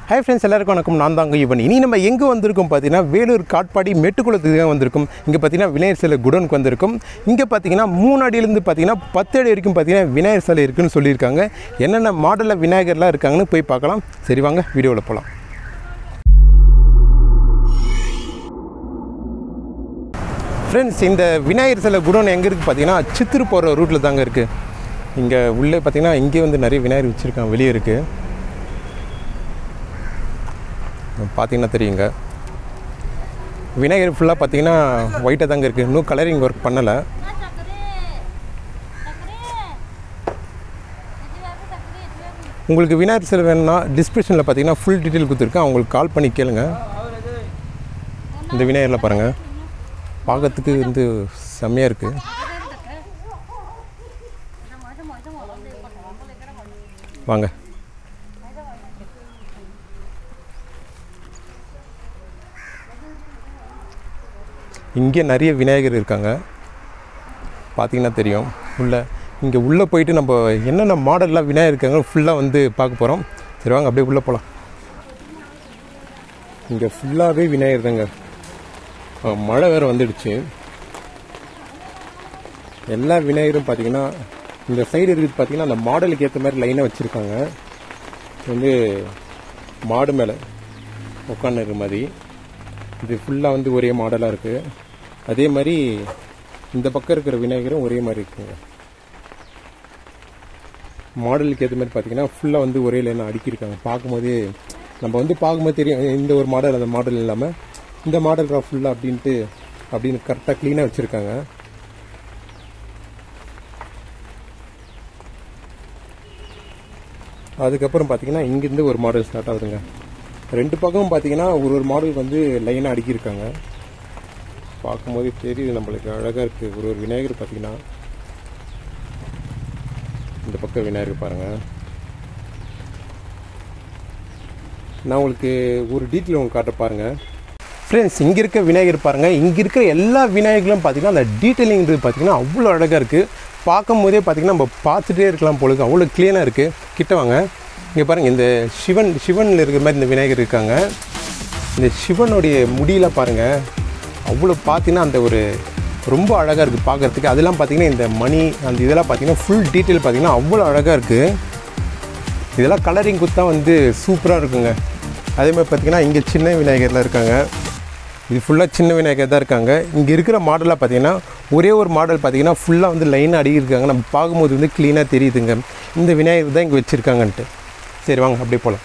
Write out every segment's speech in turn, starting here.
hi friends எல்லாருக்கும் வணக்கம் நான் தாங்க இவன் இனி நம்ம எங்கே வந்திருக்கோம் பார்த்தீங்கன்னா வேலூர் காட்பாடி மெட்டுக்குளத்துக்கு தான் வந்திருக்கும் இங்கே பார்த்தீங்கன்னா விநாயகர் சிலை குடோனுக்கு வந்திருக்கும் இங்கே பார்த்தீங்கன்னா மூணு அடியிலேருந்து பார்த்தீங்கன்னா பத்து அடி வரைக்கும் பார்த்தீங்கன்னா விநாயகர் சிலை இருக்குன்னு சொல்லியிருக்காங்க என்னென்ன மாடலில் விநாயகர்லாம் இருக்காங்கன்னு போய் பார்க்கலாம் சரி வாங்க வீடியோவில் போகலாம் ஃப்ரெண்ட்ஸ் இந்த விநாயகர் சிலை குடோன் எங்கே இருக்குது பார்த்தீங்கன்னா சித்திரு போகிற ரூட்டில் தாங்க இருக்குது இங்கே உள்ளே பார்த்தீங்கன்னா இங்கே வந்து நிறைய விநாயகர் வச்சுருக்காங்க வெளியே இருக்குது பார்த்தீங்கன்னா தெரியுங்க விநாயகர் ஃபுல்லாக பார்த்தீங்கன்னா ஒயிட்டாக தாங்க இருக்குது இன்னும் கலரிங் ஒர்க் பண்ணலை உங்களுக்கு விநாயகர் சிலை வேணும்னா டிஸ்கிரிப்ஷனில் பார்த்தீங்கன்னா ஃபுல் டீட்டெயில் கொடுத்துருக்கேன் அவங்களுக்கு கால் பண்ணி கேளுங்க இந்த விநாயகரில் பாருங்கள் பார்க்கறதுக்கு வந்து செம்மையாக இருக்குது வாங்க இங்கே நிறைய விநாயகர் இருக்காங்க பார்த்தீங்கன்னா தெரியும் உள்ளே இங்கே உள்ளே போயிட்டு நம்ம என்னென்ன மாடல்லாம் விநாயகர் இருக்காங்க ஃபுல்லாக வந்து பார்க்க போகிறோம் சரி வாங்க அப்படியே உள்ளே போகலாம் இங்கே ஃபுல்லாகவே விநாயகர் தாங்க ஆ, மழை வேறு வந்துடுச்சு எல்லா விநாயகரும் பார்த்தீங்கன்னா இந்த சைடு இருக்குது பார்த்தீங்கன்னா அந்த மாடலுக்கு ஏற்ற மாதிரி லைனாக வச்சுருக்காங்க வந்து மாடு மேலே உட்காந்துருக்க மாதிரி இது ஃபுல்லாக வந்து ஒரே மாடலாக இருக்குது அதே மாதிரி இந்த பக்கம் இருக்கிற விநாயகரும் ஒரே மாதிரி இருக்குங்க மாடலுக்கு ஏற்ற மாதிரி பார்த்தீங்கன்னா ஃபுல்லாக வந்து ஒரே லைனாக அடுக்கியிருக்காங்க பார்க்கும்போது நம்ம வந்து பார்க்கும்போது தெரியும் இந்த ஒரு மாடல் அந்த மாடல் இல்லாமல் இந்த மாடல் ஃபுல்லாக அப்படின்ட்டு அப்படின்னு கரெக்டாக க்ளீனாக வச்சுருக்காங்க அதுக்கப்புறம் பார்த்தீங்கன்னா இங்கேருந்து ஒரு மாடல் ஸ்டார்ட் ஆகுதுங்க ரெண்டு பக்கமும் பார்த்தீங்கன்னா ஒரு ஒரு மாடல் வந்து லைனாக அடுக்கியிருக்காங்க பார்க்கும்போது தெரியுது நம்மளுக்கு அழகாக இருக்குது ஒரு ஒரு விநாயகர் பார்த்தீங்கன்னா இந்த பக்கம் விநாயகர் பாருங்கள் நான் உங்களுக்கு ஒரு டீட்டெயில் உங்களுக்கு காட்ட பாருங்கள் ஃப்ரெண்ட்ஸ் இங்கே இருக்க விநாயகர் பாருங்கள் இங்கே இருக்கிற எல்லா விநாயகர்களும் பார்த்தீங்கன்னா அந்த டீட்டெயிலிங்கிறது பார்த்தீங்கன்னா அவ்வளோ அழகாக இருக்குது பார்க்கும் போதே பார்த்தீங்கன்னா நம்ம பார்த்துட்டே இருக்கலாம் பொழுது அவ்வளோ க்ளீனாக இருக்குது கிட்ட வாங்க இங்கே பாருங்கள் இந்த சிவன் சிவனில் இருக்கிற மாதிரி இந்த விநாயகர் இருக்காங்க இந்த சிவனுடைய முடியெல்லாம் பாருங்கள் அவ்வளோ பார்த்தீங்கன்னா அந்த ஒரு ரொம்ப அழகாக இருக்குது பார்க்குறதுக்கு அதெல்லாம் பார்த்தீங்கன்னா இந்த மணி அந்த இதெல்லாம் பார்த்தீங்கன்னா ஃபுல் டீட்டெயில் பார்த்தீங்கன்னா அவ்வளோ அழகாக இருக்குது இதெல்லாம் கலரிங் குத்தா வந்து சூப்பராக இருக்குங்க அதே மாதிரி பார்த்தீங்கன்னா இங்கே சின்ன விநாயகர்லாம் இருக்காங்க இது ஃபுல்லாக சின்ன விநாயகர் தான் இருக்காங்க இங்கே இருக்கிற மாடலாக பார்த்தீங்கன்னா ஒரே ஒரு மாடல் பார்த்தீங்கன்னா ஃபுல்லாக வந்து லைனாக அடிக்கிருக்காங்க நம்ம பார்க்கும்போது வந்து க்ளீனாக தெரியுதுங்க இந்த விநாயகர் தான் இங்கே வச்சுருக்காங்கன்ட்டு சரி வாங்க அப்படியே போகலாம்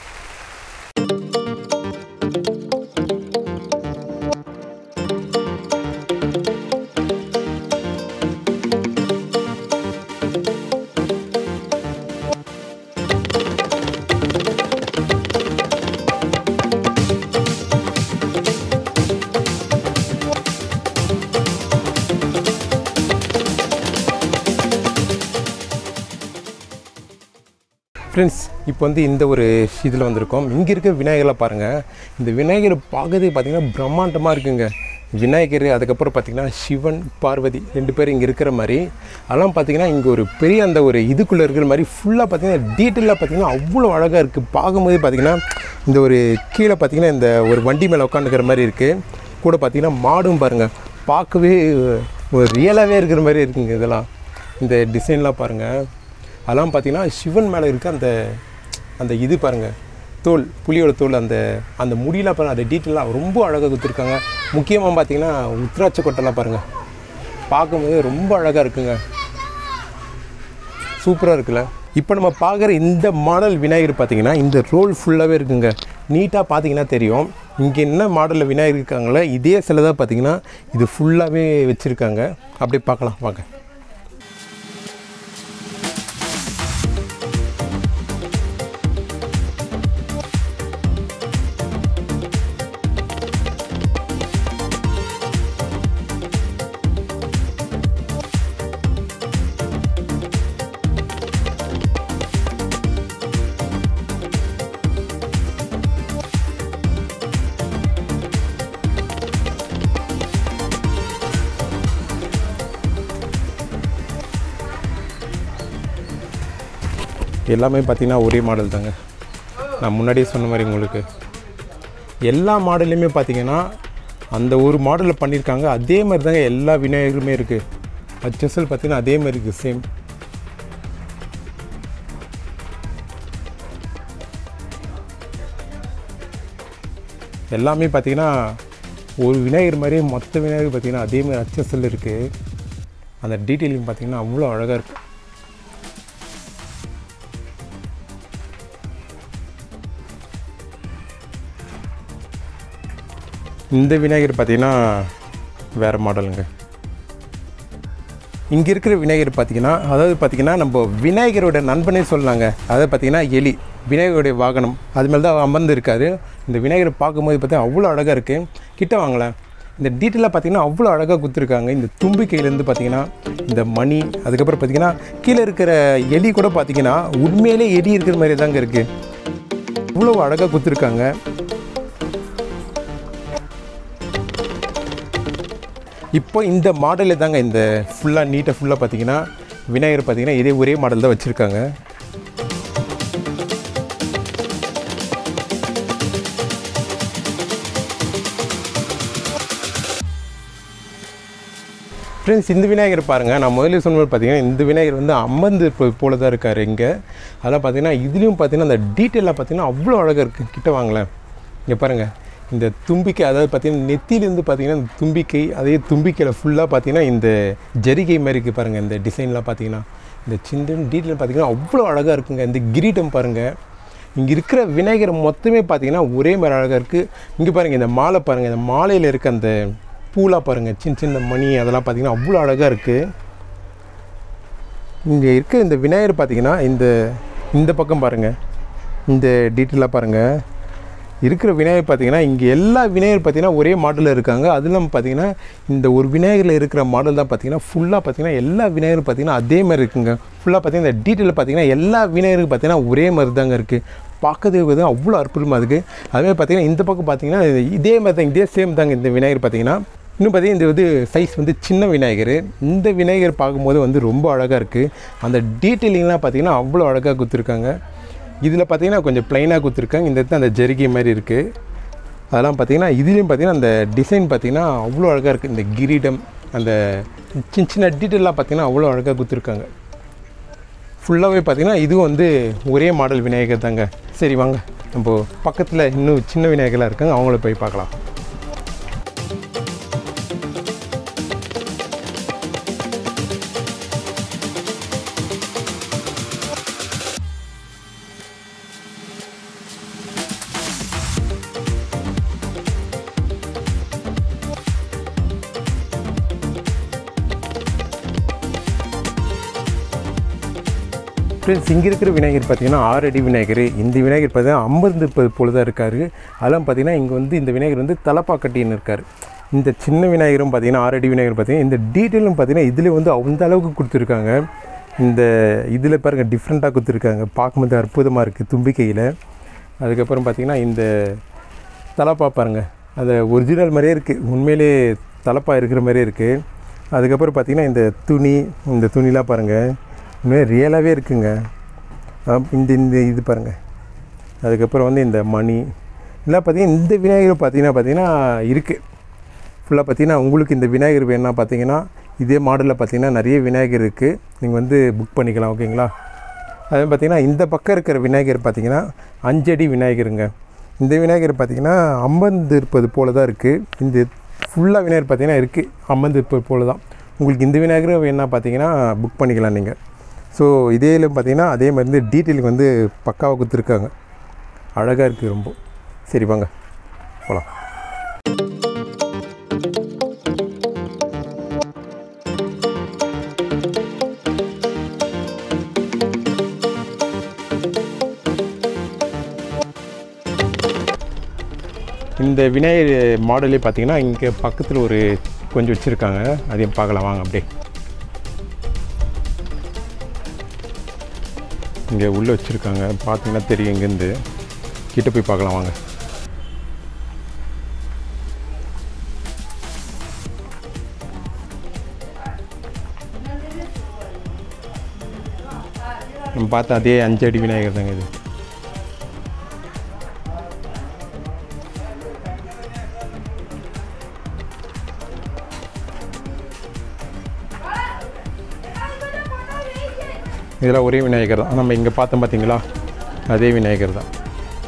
ஃப்ரெண்ட்ஸ் இப்போ வந்து இந்த ஒரு இதில் வந்திருக்கோம் இங்கே இருக்க விநாயகரை பாருங்கள் இந்த விநாயகர் பார்க்கறதுக்கு பார்த்தீங்கன்னா பிரம்மாண்டமாக இருக்குங்க விநாயகர் அதுக்கப்புறம் பார்த்தீங்கன்னா சிவன் பார்வதி ரெண்டு பேரும் இங்கே இருக்கிற மாதிரி அதெல்லாம் பார்த்தீங்கன்னா இங்கே ஒரு பெரிய அந்த ஒரு இதுக்குள்ளே இருக்கிற மாதிரி ஃபுல்லாக பார்த்தீங்கன்னா டீட்டெயிலாக பார்த்தீங்கன்னா அவ்வளோ அழகாக இருக்குது பார்க்கும்போது பார்த்தீங்கன்னா இந்த ஒரு கீழே பார்த்தீங்கன்னா இந்த ஒரு வண்டி மேலே உட்காந்துக்கிற மாதிரி இருக்குது கூட பார்த்தீங்கன்னா மாடும் பாருங்கள் பார்க்கவே ஒரு ரியலாகவே இருக்கிற மாதிரி இருக்குங்க இதெல்லாம் இந்த டிசைன்லாம் பாருங்கள் அதெல்லாம் பார்த்தீங்கன்னா சிவன் மேலே இருக்க அந்த அந்த இது பாருங்கள் தோல் புலியோட தோல் அந்த அந்த முடியெலாம் பாருங்கள் அந்த டீட்டெயிலாக ரொம்ப அழகாக கொடுத்துருக்காங்க முக்கியமாக பார்த்தீங்கன்னா உத்ராட்ச கொட்டெல்லாம் பாருங்கள் பார்க்கும்போது ரொம்ப அழகாக இருக்குங்க சூப்பராக இருக்குல்ல இப்போ நம்ம பார்க்குற இந்த மாடல் விநாயகர் பார்த்தீங்கன்னா இந்த ரோல் ஃபுல்லாகவே இருக்குங்க நீட்டாக பார்த்தீங்கன்னா தெரியும் இங்கே என்ன மாடலில் விநாயகர் இருக்காங்களோ இதே சிலை தான் பார்த்தீங்கன்னா இது ஃபுல்லாகவே வச்சுருக்காங்க அப்படியே பார்க்கலாம் வாங்க எல்லாமே பார்த்தீங்கன்னா ஒரே மாடல் தாங்க நான் முன்னாடியே சொன்ன மாதிரி உங்களுக்கு எல்லா மாடல்லையுமே பார்த்தீங்கன்னா அந்த ஒரு மாடலில் பண்ணியிருக்காங்க அதே மாதிரி தாங்க எல்லா விநாயகருமே இருக்குது ஹச்எஸ்எல் பார்த்தீங்கன்னா அதே மாதிரி இருக்குது சேம் எல்லாமே பார்த்தீங்கன்னா ஒரு விநாயகர் மாதிரியே மொத்த விநாயகர் பார்த்தீங்கன்னா அதே மாதிரி ஹச்எஸ்எல் இருக்குது அந்த டீட்டெயிலிங் பார்த்தீங்கன்னா அவ்வளோ அழகாக இருக்குது இந்த விநாயகர் பார்த்தீங்கன்னா வேறு மாடலுங்க இங்கே இருக்கிற விநாயகர் பார்த்தீங்கன்னா அதாவது பார்த்தீங்கன்னா நம்ம விநாயகரோட நண்பனே சொல்லலாங்க அதாவது பார்த்தீங்கன்னா எலி விநாயகருடைய வாகனம் அது மேலே தான் அமர்ந்து இருக்காரு இந்த விநாயகரை பார்க்கும்போது பார்த்தீங்கன்னா அவ்வளோ அழகாக இருக்குது கிட்ட வாங்களேன் இந்த டீட்டெயிலாக பார்த்தீங்கன்னா அவ்வளோ அழகாக கொடுத்துருக்காங்க இந்த தும்பிக்கையிலேருந்து பார்த்தீங்கன்னா இந்த மணி அதுக்கப்புறம் பார்த்தீங்கன்னா கீழே இருக்கிற எலி கூட பார்த்தீங்கன்னா உண்மையிலே எலி இருக்கிற மாதிரி தாங்க இருக்குது இவ்வளோ அழகாக கொடுத்துருக்காங்க இப்போ இந்த மாடலில் தாங்க இந்த ஃபுல்லாக நீட்டாக ஃபுல்லாக பார்த்தீங்கன்னா விநாயகர் பார்த்தீங்கன்னா இதே ஒரே மாடல் தான் வச்சுருக்காங்க ஃப்ரெண்ட்ஸ் இந்த விநாயகர் பாருங்கள் நான் முதல்ல சொன்ன மாதிரி பார்த்தீங்கன்னா இந்த விநாயகர் வந்து அமர்ந்து இருப்பது போல தான் இருக்கார் இங்கே அதெல்லாம் பார்த்தீங்கன்னா இதுலேயும் பார்த்தீங்கன்னா அந்த டீட்டெயிலாக பார்த்தீங்கன்னா அவ்வளோ அழகாக இருக்குது கிட்ட வாங்களேன் இங்கே பாருங்கள் இந்த தும்பிக்கை அதாவது பார்த்தீங்கன்னா நெத்தியிலேருந்து பார்த்தீங்கன்னா இந்த தும்பிக்கை அதே தும்பிக்கையில் ஃபுல்லாக பார்த்தீங்கன்னா இந்த ஜரிகை மாதிரி இருக்குது பாருங்கள் இந்த டிசைன்லாம் பார்த்தீங்கன்னா இந்த சின்ன டீட்டெயில் பார்த்தீங்கன்னா அவ்வளோ அழகாக இருக்குங்க இந்த கிரீடம் பாருங்கள் இங்கே இருக்கிற விநாயகர் மொத்தமே பார்த்தீங்கன்னா ஒரே மாதிரி அழகாக இருக்குது இங்கே பாருங்கள் இந்த மாலை பாருங்கள் இந்த மாலையில் இருக்க அந்த பூலாம் பாருங்கள் சின்ன சின்ன மணி அதெல்லாம் பார்த்தீங்கன்னா அவ்வளோ அழகாக இருக்குது இங்கே இருக்க இந்த விநாயகர் பார்த்தீங்கன்னா இந்த இந்த பக்கம் பாருங்கள் இந்த டீட்டெயிலாக பாருங்கள் இருக்கிற விநாயகர் பார்த்தீங்கன்னா இங்கே எல்லா விநாயகர் பார்த்தீங்கன்னா ஒரே மாடலில் இருக்காங்க அது இல்லாமல் பார்த்தீங்கன்னா இந்த ஒரு விநாயகரில் இருக்கிற மாடல் தான் பார்த்தீங்கன்னா ஃபுல்லாக பார்த்தீங்கன்னா எல்லா விநாயகரும் பார்த்தீங்கன்னா அதே மாதிரி இருக்குங்க ஃபுல்லாக பார்த்தீங்கன்னா இந்த டீட்டெயில் பார்த்தீங்கன்னா எல்லா விநாயகருக்கு பார்த்தீங்கன்னா ஒரே மாதிரி தாங்க இருக்குது பார்க்கறதுக்கு வந்து அவ்வளோ அற்புதமாக இருக்குது அதுமாதிரி பார்த்தீங்கன்னா இந்த பக்கம் பார்த்தீங்கன்னா இதே மாதிரி தான் இதே சேம் தாங்க இந்த விநாயகர் பார்த்தீங்கன்னா இன்னும் பார்த்தீங்கன்னா இந்த வந்து சைஸ் வந்து சின்ன விநாயகர் இந்த விநாயகர் பார்க்கும்போது வந்து ரொம்ப அழகாக இருக்குது அந்த டீட்டெயிலிங்லாம் பார்த்தீங்கன்னா அவ்வளோ அழகாக கொடுத்துருக்காங்க இதில் பார்த்தீங்கன்னா கொஞ்சம் ப்ளைனாக கொடுத்துருக்காங்க இந்த இடத்துல அந்த ஜரிகை மாதிரி இருக்குது அதெல்லாம் பார்த்தீங்கன்னா இதுலேயும் பார்த்தீங்கன்னா அந்த டிசைன் பார்த்தீங்கன்னா அவ்வளோ அழகாக இருக்குது இந்த கிரீடம் அந்த சின்ன சின்ன டீட்டெயிலாக பார்த்தீங்கன்னா அவ்வளோ அழகாக கொடுத்துருக்காங்க ஃபுல்லாகவே பார்த்தீங்கன்னா இதுவும் வந்து ஒரே மாடல் விநாயகர் தாங்க சரி வாங்க நம்ம பக்கத்தில் இன்னும் சின்ன விநாயகர்லாம் இருக்காங்க அவங்கள போய் பார்க்கலாம் ஃப்ரெண்ட்ஸ் இங்கே இருக்கிற விநாயகர் பார்த்தீங்கன்னா ஆறடி விநாயகர் இந்த விநாயகர் பார்த்தீங்கன்னா அமர்ந்திருப்பது போல தான் இருக்கார் அதெல்லாம் பார்த்தீங்கன்னா இங்கே வந்து இந்த விநாயகர் வந்து தலப்பாக்கட்டின்னு இருக்கார் இந்த சின்ன விநாயகரும் பார்த்தீங்கன்னா ஆறடி விநாயகர் பார்த்தீங்கன்னா இந்த டீட்டெயிலும் பார்த்தீங்கன்னா இதில் வந்து அந்த அளவுக்கு கொடுத்துருக்காங்க இந்த இதில் பாருங்கள் டிஃப்ரெண்ட்டாக கொடுத்துருக்காங்க பார்க்கும்போது அற்புதமாக இருக்குது தும்பிக்கையில் அதுக்கப்புறம் பார்த்தீங்கன்னா இந்த தலப்பா பாருங்கள் அது ஒரிஜினல் மாதிரியே இருக்குது உண்மையிலே தலப்பா இருக்கிற மாதிரியே இருக்குது அதுக்கப்புறம் பார்த்தீங்கன்னா இந்த துணி இந்த துணிலாம் பாருங்கள் உண்மையாக ரியலாகவே இருக்குங்க அப்~ இந்த இந்த இது பாருங்கள் அதுக்கப்புறம் வந்து இந்த மணி எல்லாம் பார்த்தீங்கன்னா இந்த விநாயகர் பார்த்தீங்கன்னா பார்த்தீங்கன்னா இருக்குது ஃபுல்லாக பார்த்தீங்கன்னா உங்களுக்கு இந்த விநாயகர் வேணும்னா பார்த்தீங்கன்னா இதே மாடலில் பார்த்தீங்கன்னா நிறைய விநாயகர் இருக்குது நீங்கள் வந்து புக் பண்ணிக்கலாம் ஓகேங்களா அதே பார்த்தீங்கன்னா இந்த பக்கம் இருக்கிற விநாயகர் பார்த்தீங்கன்னா அஞ்சடி விநாயகருங்க இந்த விநாயகர் பார்த்தீங்கன்னா அமர்ந்து இருப்பது போல தான் இருக்குது இந்த ஃபுல்லாக விநாயகர் பார்த்தீங்கன்னா இருக்குது அமர்ந்து இருப்பது போல தான் உங்களுக்கு இந்த விநாயகர் வேணா பார்த்தீங்கன்னா புக் பண்ணிக்கலாம் நீங்கள் ஸோ இதேல பார்த்தீங்கன்னா அதே மாதிரி வந்து டீட்டெயிலுக்கு வந்து பக்காவாக கொடுத்துருக்காங்க அழகாக இருக்குது ரொம்ப சரி வாங்க போகலாம் இந்த விநாயகர் மாடலே பார்த்தீங்கன்னா இங்கே பக்கத்தில் ஒரு கொஞ்சம் வச்சுருக்காங்க அதையும் பார்க்கலாம் வாங்க அப்படியே இங்கே உள்ளே வச்சுருக்காங்க பார்த்தீங்கன்னா தெரியும் இங்கேருந்து கிட்ட போய் பார்க்கலாம் வாங்க நம்ம பார்த்த அதே அஞ்சு அடி விநாயகர் தாங்க இது இதெல்லாம் ஒரே விநாயகர் தான் நம்ம இங்கே பார்த்தோம் பார்த்தீங்களா அதே விநாயகர் தான்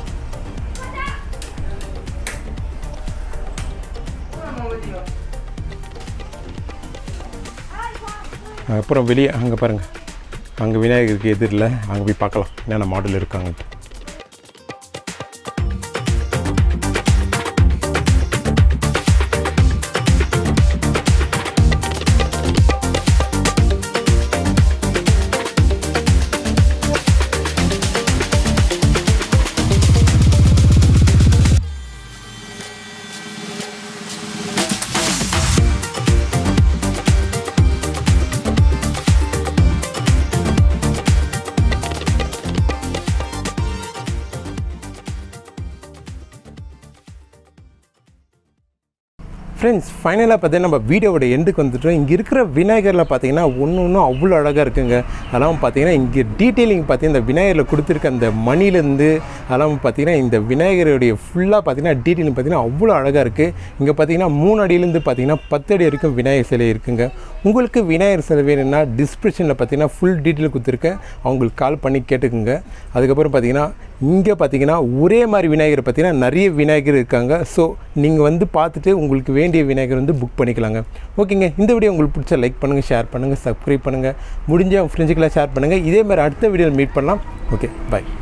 அப்புறம் வெளியே அங்கே பாருங்கள் அங்கே விநாயகருக்கு எதிரில் அங்கே போய் பார்க்கலாம் என்னென்ன மாடல் இருக்காங்கன்ட்டு ஃப்ரெண்ட்ஸ் ஃபைனலாக பார்த்தீங்கன்னா நம்ம வீடியோவோட எண்டுக்கு வந்துட்டோம் இங்கே இருக்கிற விநாயகரில் பார்த்தீங்கன்னா ஒன்று ஒன்றும் அவ்வளோ அழகாக இருக்குங்க அதெல்லாம் பார்த்தீங்கன்னா இங்கே டீட்டெயிலிங் பார்த்தீங்கன்னா இந்த விநாயகரில் கொடுத்துருக்க அந்த மணிலேருந்து அதெல்லாம் பார்த்தீங்கன்னா இந்த விநாயகருடைய ஃபுல்லாக பார்த்தீங்கன்னா டீட்டெயிலிங் பார்த்தீங்கன்னா அவ்வளோ அழகாக இருக்குது இங்கே பார்த்தீங்கன்னா மூணு அடியிலேருந்து பார்த்தீங்கன்னா பத்து அடி வரைக்கும் விநாயகர் சிலை இருக்குங்க உங்களுக்கு விநாயகர் சிலை வேணும்னா டிஸ்கிரிப்ஷனில் பார்த்தீங்கன்னா ஃபுல் டீட்டெயில் கொடுத்துருக்கேன் அவங்களுக்கு கால் பண்ணி கேட்டுக்குங்க அதுக்கப்புறம் பார்த்தீங்கன்னா இங்கே பார்த்தீங்கன்னா ஒரே மாதிரி விநாயகர் பார்த்தீங்கன்னா நிறைய விநாயகர் இருக்காங்க ஸோ நீங்கள் வந்து பார்த்துட்டு உங்களுக்கு வேண்டிய விநாயகர் வந்து புக் பண்ணிக்கலாங்க ஓகேங்க இந்த வீடியோ உங்களுக்கு பிடிச்ச லைக் பண்ணுங்கள் ஷேர் பண்ணுங்கள் சப்ஸ்கிரைப் பண்ணுங்கள் முடிஞ்ச உங்கள் ஃப்ரெண்ட்ஸுக்கெல்லாம் ஷேர் பண்ணுங்கள் இதே மாதிரி அடுத்த வீடியோவில் மீட் பண்ணலாம் ஓகே பை